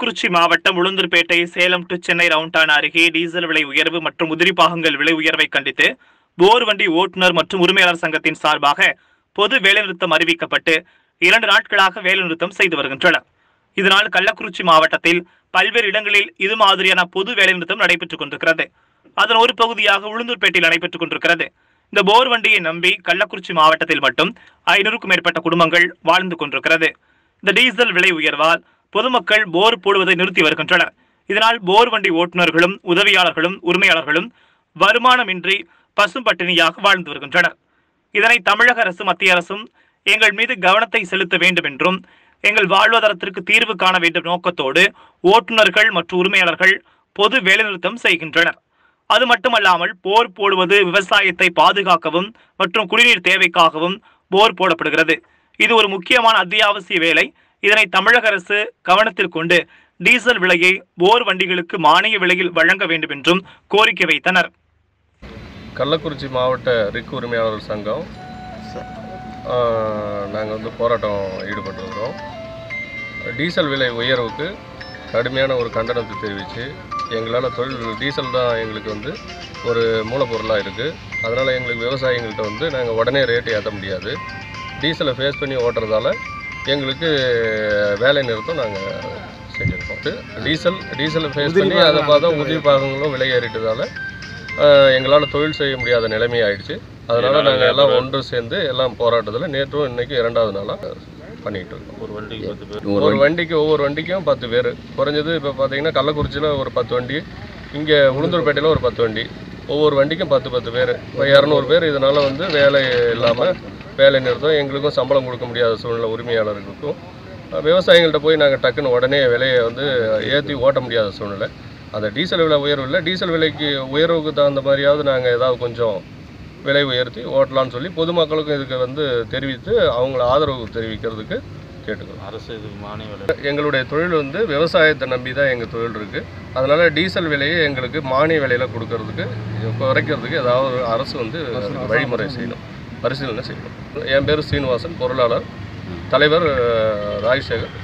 கள்ளக்குறிச்சி மாவட்டம் உளுந்தூர்பேட்டை சேலம் டு சென்னை ரவுண்டான அருகே டீசல் விலை உயர்வு மற்றும் உதிரி பாகங்கள் விலை உயர்வை கண்டித்து போர் வண்டி ஓட்டுநர் மற்றும் உரிமையாளர் சங்கத்தின் சார்பாக பொது வேலைநிறுத்தம் அறிவிக்கப்பட்டு இரண்டு நாட்களாக வேலைநிறுத்தம் செய்து வருகின்றனர் இதனால் கள்ளக்குறிச்சி மாவட்டத்தில் பல்வேறு இடங்களில் இது மாதிரியான பொது வேலைநிறுத்தம் நடைபெற்றுக் கொண்டிருக்கிறது அதன் ஒரு பகுதியாக உளுந்தூர்பேட்டையில் நடைபெற்றுக் கொண்டிருக்கிறது இந்த போர் வண்டியை நம்பி கள்ளக்குறிச்சி மாவட்டத்தில் மட்டும் ஐநூறுக்கும் மேற்பட்ட குடும்பங்கள் வாழ்ந்து கொண்டிருக்கிறது இந்த டீசல் விலை உயர்வால் பொதுமக்கள் போர் போடுவதை நிறுத்தி வருகின்றனர் இதனால் போர் வண்டி ஓட்டுநர்களும் உதவியாளர்களும் உரிமையாளர்களும் வருமானமின்றி பசும்பட்டினியாக வாழ்ந்து வருகின்றனர் இதனை தமிழக அரசு மத்திய அரசும் எங்கள் மீது கவனத்தை செலுத்த வேண்டும் என்றும் எங்கள் வாழ்வாதாரத்திற்கு தீர்வு காண வேண்டும் நோக்கத்தோடு ஓட்டுநர்கள் மற்றும் உரிமையாளர்கள் பொது வேலைநிறுத்தம் செய்கின்றனர் அது மட்டுமல்லாமல் போர் போடுவது விவசாயத்தை பாதுகாக்கவும் மற்றும் குடிநீர் தேவைக்காகவும் போர் போடப்படுகிறது இது ஒரு முக்கியமான அத்தியாவசிய வேலை இதனை தமிழக அரசு கவனத்தில் கொண்டு டீசல் விலையை போர் வண்டிகளுக்கு மானிய விலையில் வழங்க வேண்டும் என்றும் கோரிக்கை வைத்தனர் கள்ளக்குறிச்சி மாவட்ட ரிக் உரிமையாளர் சங்கம் நாங்கள் வந்து போராட்டம் ஈடுபட்டிருக்கிறோம் டீசல் விலை உயர்வுக்கு கடுமையான ஒரு கண்டனத்தை தெரிவித்து எங்களால் தொழில் டீசல் தான் எங்களுக்கு வந்து ஒரு மூலப்பொருளாக இருக்குது அதனால் எங்களுக்கு விவசாயிகள்கிட்ட வந்து நாங்கள் உடனே ரேட்டு ஏற்ற முடியாது டீசலை ஃபேஸ் பண்ணி ஓட்டுறதால எங்களுக்கு வேலை நிறுத்தம் நாங்கள் செஞ்சுருக்கோம் டீசல் டீசலை ஃபேஸ் பண்ணி அதை பார்த்தா உதவி பாகங்களும் விலை ஏறிட்டதால எங்களால் தொழில் செய்ய முடியாத நிலைமை ஆயிடுச்சு அதனால் நாங்கள் எல்லாம் ஒன்று சேர்ந்து எல்லாம் போராட்டத்தில் நேற்றும் இன்னைக்கு இரண்டாவது நாளாக பண்ணிகிட்டு இருக்கோம் ஒரு வண்டிக்கு பத்து பேர் ஒரு வண்டிக்கு ஒவ்வொரு வண்டிக்கும் பத்து பேர் குறைஞ்சது இப்போ பார்த்தீங்கன்னா கள்ளக்குறிச்சியில் ஒரு பத்து வண்டி இங்கே உளுந்தூர்பேட்டையில் ஒரு பத்து வண்டி ஒவ்வொரு வண்டிக்கும் பத்து பத்து பேர் இப்போ இரநூறு பேர் இதனால் வந்து வேலை இல்லாமல் வேலை நிறுத்தம் எங்களுக்கும் சம்பளம் கொடுக்க முடியாத சூழ்நிலை உரிமையாளர்களுக்கும் அஹ் விவசாயிகள்கிட்ட போய் நாங்கள் டக்குன்னு உடனே விலையை வந்து ஏற்றி ஓட்ட முடியாத சூழ்நிலை அந்த டீசல் விலை உயர்வு இல்லை டீசல் விலைக்கு உயர்வுக்கு தகுந்த மாதிரியாவது நாங்கள் ஏதாவது கொஞ்சம் விலை உயர்த்தி ஓட்டலாம்னு சொல்லி பொதுமக்களுக்கும் இதுக்கு வந்து தெரிவித்து அவங்கள ஆதரவு தெரிவிக்கிறதுக்கு கேட்டுக்கிறோம் அரசு இதுக்கு மானிய விலை எங்களுடைய தொழில் வந்து விவசாயத்தை நம்பி தான் எங்கள் தொழில் இருக்குது அதனால் டீசல் விலையை எங்களுக்கு மானிய விலையில் கொடுக்கறதுக்கு குறைக்கிறதுக்கு ஏதாவது ஒரு அரசு வந்து அதுக்கு வழிமுறை செய்யணும் பரிசீலனை செய்யணும் என் பேர் சீனிவாசன் பொருளாளர் தலைவர் அஹ், ராஜசேகர்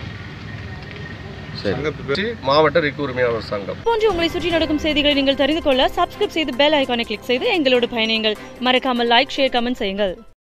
சரி மாவட்ட ரிக்கு உரிமையாளர் சங்கம் போன்று உங்களை சுற்றி நடக்கும் செய்திகளை நீங்கள் தெரிந்து கொள்ள சப்ஸ்கிரைப் செய்து பெல் ஐகானை கிளிக் செய்து எங்களோடு பயணியுங்கள் மறக்காமல் லைக் ஷேர் கமெண்ட் செய்யுங்கள்